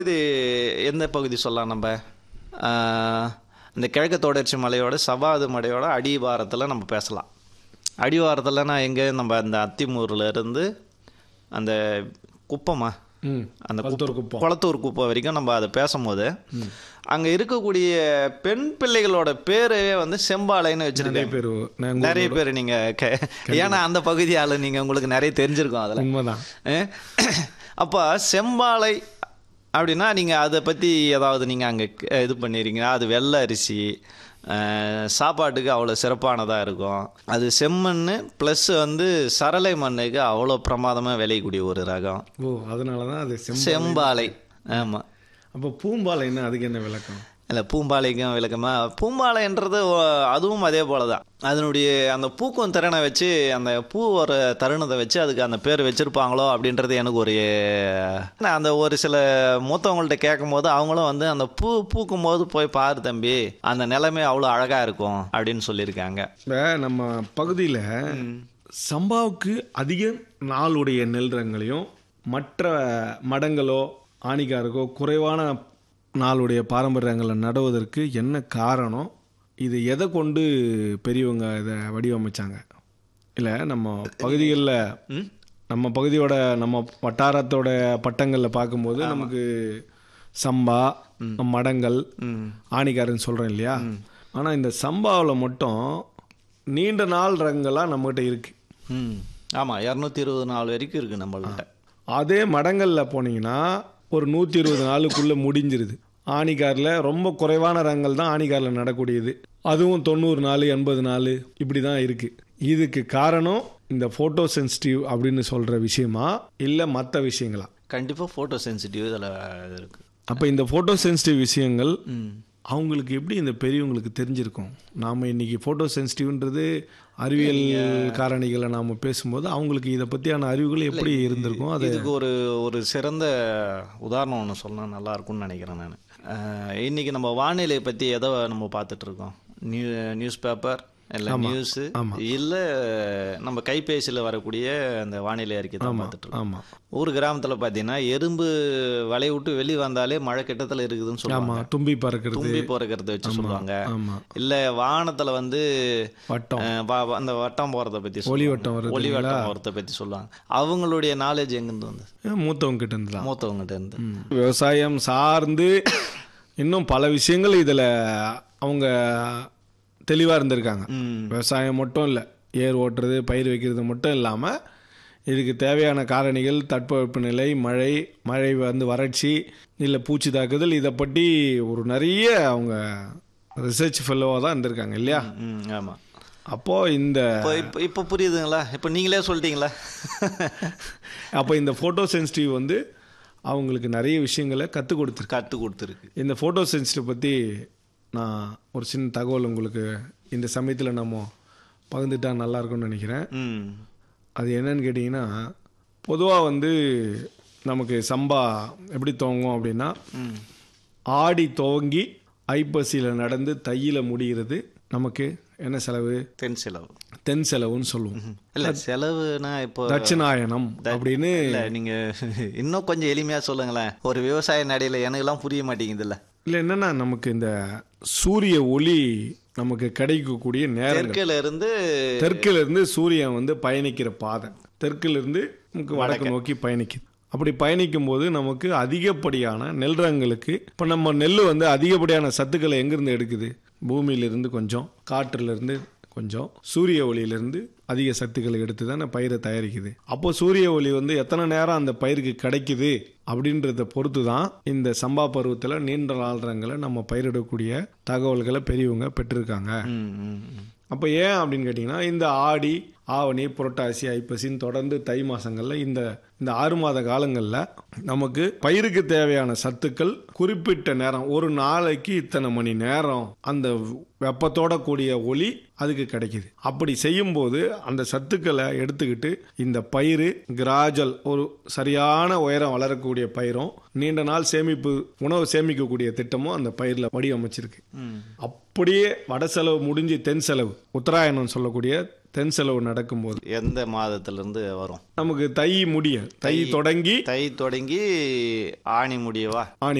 இது எந்த பகுதி சொல்லலாம் நம்ம ஆஹ், இந்த கிழக்கு தொடர்ச்சி மலையோட சவாது மலையோட அடிவாரத்தில் நம்ம பேசலாம் அடிவாரத்தில்னா எங்கே நம்ம அந்த அத்திமூரில் இருந்து அந்த குப்பமா ம் அந்த குளத்தூர் குப்பம் குளத்தூர் குப்பம் வரைக்கும் நம்ம அதை பேசும்போது அங்கே இருக்கக்கூடிய பெண் பிள்ளைகளோட பேரே வந்து செம்பாலைன்னு நிறைய வச்சிருக்கேன் பேர் நாங்கள் நிறைய பேர் நீங்க க- ஏன்னா அந்த பகுதி ஆளு நீங்க உங்களுக்கு நிறைய தெரிஞ்சிருக்கும் அதுல உண்மைதான் அஹ் அப்போ செம்பாலை அப்படின்னா நீங்க அதை பத்தி ஏதாவது நீங்க அங்க க- இது பண்ணிருக்கீங்களா அது வெள்ளை அரிசி அஹ், சாப்பாட்டுக்கு அவ்வளோ சிறப்பானதாக இருக்கும் அது செம்மண் ப்ளஸ் வந்து சரளை மண்ணுக்கு அவ்வளோ பிரமாதமாக விளையக்கூடிய ஒரு ரகம் ஓ அதனால தான் அது செம் செம்பாலை ஆமாம் அப்போ பூம்பாலைன்னா அதுக்கு என்ன விளக்கம் இல்லை பூம்பாலைக்கும் விளக்கமா பூம்பாலைன்றது ஒ- அதுவும் அதே போல தான் அதனுடைய அந்த பூக்கும் திறனை வச்சு அந்த பூ வர தருணத்தை வச்சு அதுக்கு அந்த பேர் வச்சிருப்பாங்களோ அப்படின்றது எனக்கு ஒரு நான் அந்த ஒரு சில மூத்தவங்கள்ட்ட கேட்கும் போது அவங்களும் வந்து அந்த பூ பூக்கும் போது போய் பாரு தம்பி அந்த நிலைமை அவ்வளோ அழகாக இருக்கும் அப்படின்னு சொல்லியிருக்காங்க இப்போ நம்ம பகுதியில் சம்பாவுக்கு அதிக நாளுடைய நெல் ரகங்களையும் மற்ற மடங்களோ ஆணிக்காருக்கோ குறைவான நாளுடைய பாரம்பரிய ரகங்களை நடுவதற்கு என்ன காரணம் இது எதை கொண்டு பெரியவங்க இதை வடிவமைச்சாங்க இல்லை நம்ம பகுதிகளில் ம் நம்ம பகுதியோட நம்ம வட்டாரத்தோட பட்டங்களில் பார்க்கும்போது நமக்கு சம்பா மடங்கள் ம் ஆணிக்காரன்னு சொல்கிறோம் இல்லையா ஆனால் இந்த சம்பாவில் மட்டும் நீண்ட நாள் ரகங்களாக நம்மகிட்ட இருக்கு ம் ஆமாம் இரநூத்தி இருபது நாள் வரைக்கும் இருக்குது நம்மள்கிட்ட அதே மடங்களில் போனீங்கன்னா ஒரு நூற்றி இருபது நாளுக்குள்ளே முடிஞ்சிருது ஆணிக்காரில் ரொம்ப குறைவான ரகங்கள் தான் ஆணிக்காரில் நடக்கூடியது அதுவும் தொண்ணூறு நாள் எண்பது நாள் இப்படி தான் இருக்குது இதுக்கு காரணம் இந்த ஃபோட்டோ சென்சிட்டிவ் அப்படின்னு சொல்கிற விஷயமா இல்லை மற்ற விஷயங்களா கண்டிப்பாக ஃபோட்டோ சென்சிட்டிவ் இதில் இருக்குது அப்போ இந்த ஃபோட்டோ சென்சிட்டிவ் விஷயங்கள் ம் அவங்களுக்கு எப்படி இந்த பெரியவங்களுக்கு தெரிஞ்சிருக்கும் நாம் இன்னைக்கு ஃபோட்டோ சென்சிட்டிவ்ன்றது அறிவியல் காரணிகளை நாம் பேசும்போது அவங்களுக்கு இதை பற்றியான அறிவுகள் எப்படி இருந்திருக்கும் அது இதுக்கு ஒரு ஒரு சிறந்த உதாரணம் ஒன்று சொன்னால் நல்லா இருக்கும்னு நினைக்கிறேன் நான் இன்னைக்கு நம்ம வானிலை பற்றி எதை நம்ம பார்த்துட்டு இருக்கோம் நியூ நியூஸ் பேப்பர் இல்லை நியூஸு இல்லை நம்ம கைபேசியில் வரக்கூடிய அந்த வானிலை அறிக்கை தான் பார்த்துட்டு இருக்கோம் ஆமாம் ஊர் கிராமத்தில் பார்த்தீங்கன்னா எறும்பு வலையை விட்டு வெளியே வந்தாலே மழை கிட்டத்தில் இருக்குதுன்னு சொல்லுவாங்க ஆமாம் தும்பி பறக்கிறது தும்பி போறக்கிறத வச்சு சொல்லுவாங்க ஆமாம் இல்லை வானத்தில் வந்து வட்டம் அஹ், வ- வ- அந்த வட்டம் போகிறத பற்றி ஒளி வட்டம் வருது ஒளி வட்டம் போகிறத பற்றி சொல்லுவாங்க அவங்களுடைய நாலேஜ் எங்கேருந்து வந்து மூத்தவங்க கிட்ட இருந்து தான் மூத்தவங்ககிட்ட இருந்து விவசாயம் சார்ந்து இன்னும் பல விஷயங்கள் இதில் அவங்க தெளிவாக இருந்திருக்காங்க ம் விவசாயம் மட்டும் இல்லை ஏர் ஓட்டுறது பயிர் வைக்கிறது மட்டும் இல்லாமல் இதுக்கு தேவையான காரணிகள் தட்பவெப்பநிலை மழை மழை வந்து வறட்சி இல்லை பூச்சி தாக்குதல் இதை பற்றி ஒரு நிறைய அவங்க ரிசர்ச் ஃபெல்லோவாக தான் இருந்திருக்காங்க இல்லையா ம் ஆமாம் அப்போது இந்த இப்போ இப்போ இப்போ புரியுதுங்களா இப்போ நீங்களே சொல்லிட்டீங்களா அப்போ இந்த ஃபோட்டோ சென்சிட்டிவ் வந்து அவங்களுக்கு நிறைய விஷயங்களை கற்றுக் கொடுத்துருக்கு கற்றுக் கொடுத்துருக்கு இந்த ஃபோட்டோ சென்சிட்டிவ் பற்றி நான் ஒரு சின்ன தகவல் உங்களுக்கு இந்த சமயத்தில் நம்ம பகிர்ந்துட்டா நல்லா இருக்கும்னு நினைக்கிறேன் ம் அது என்னன்னு கேட்டிங்கன்னா பொதுவாக வந்து நமக்கு சம்பா எப்படி துவங்கும் அப்படின்னா ம் ஆடி துவங்கி ஐப்பசியில் நடந்து தையில் முடிகிறது நமக்கு என்ன செலவு தென் செலவு தென் செலவுன்னு சொல்லுவோம் இல்லை செலவுனா இப்போ தட்சிணாயனம் அப்படின்னு இல்லை நீங்கள் இன்னும் கொஞ்சம் எளிமையாக சொல்லுங்களேன் ஒரு விவசாய நடையில் எனக்கெல்லாம் புரிய மாட்டேங்குதுல்ல இல்லை என்னன்னா நமக்கு இந்த சூரிய ஒளி நமக்கு கிடைக்கக்கூடிய நேரம் தெற்குல இருந்து தெற்குல இருந்து சூரியன் வந்து பயணிக்கிற பாதை தெற்குல இருந்து நமக்கு வடக்கு நோக்கி பயணிக்குது அப்படி பயணிக்கும் போது நமக்கு அதிகப்படியான நெல் ரகங்களுக்கு இப்போ நம்ம நெல் வந்து அதிகப்படியான சத்துக்களை எங்கிருந்து எடுக்குது பூமியிலிருந்து கொஞ்சம் காற்றுலேருந்து கொஞ்சம் சூரிய ஒளியிலிருந்து அதிக சத்துக்களை எடுத்து தான் பயிரை தயாரிக்குது அப்போ சூரிய ஒளி வந்து எத்தனை நேரம் அந்த பயிருக்கு கிடைக்குது அப்படின்றத பொறுத்து தான் இந்த சம்பா பருவத்தில் நீண்ட நாள் ரகங்களை நம்ம பயிரிடக்கூடிய தகவல்களை பெரியவங்க பெற்றிருக்காங்க ம் ம் ம். அப்போ ஏன் அப்படின்னு கேட்டிங்கன்னா இந்த ஆடி ஆவணி புரட்டாசி ஐப்பசின்னு தொடர்ந்து தை மாதங்களில் இந்த இந்த ஆறு மாத காலங்களில் நமக்கு பயிருக்கு தேவையான சத்துக்கள் குறிப்பிட்ட நேரம் ஒரு நாளைக்கு இத்தனை மணி நேரம் அந்த வெப்பத்தோட கூடிய ஒளி அதுக்கு கிடைக்குது அப்படி செய்யும்போது அந்த சத்துக்களை எடுத்துக்கிட்டு இந்த பயிர் கிராஜல் ஒரு சரியான உயரம் வளரக்கூடிய பயிரும் நீண்ட நாள் சேமிப்பு உணவு சேமிக்கக்கூடிய திட்டமும் அந்த பயிரில் வடிவமைச்சிருக்கு ம் அப்படியே வட செலவு முடிஞ்சு தென் செலவு உத்தராயணம் சொல்லக்கூடிய தென் செலவு நடக்கும்போது எந்த மாதத்திலிருந்து வரும் நமக்கு தை முடிய தை தொடங்கி தை தொடங்கி ஆணி முடியவா ஆணி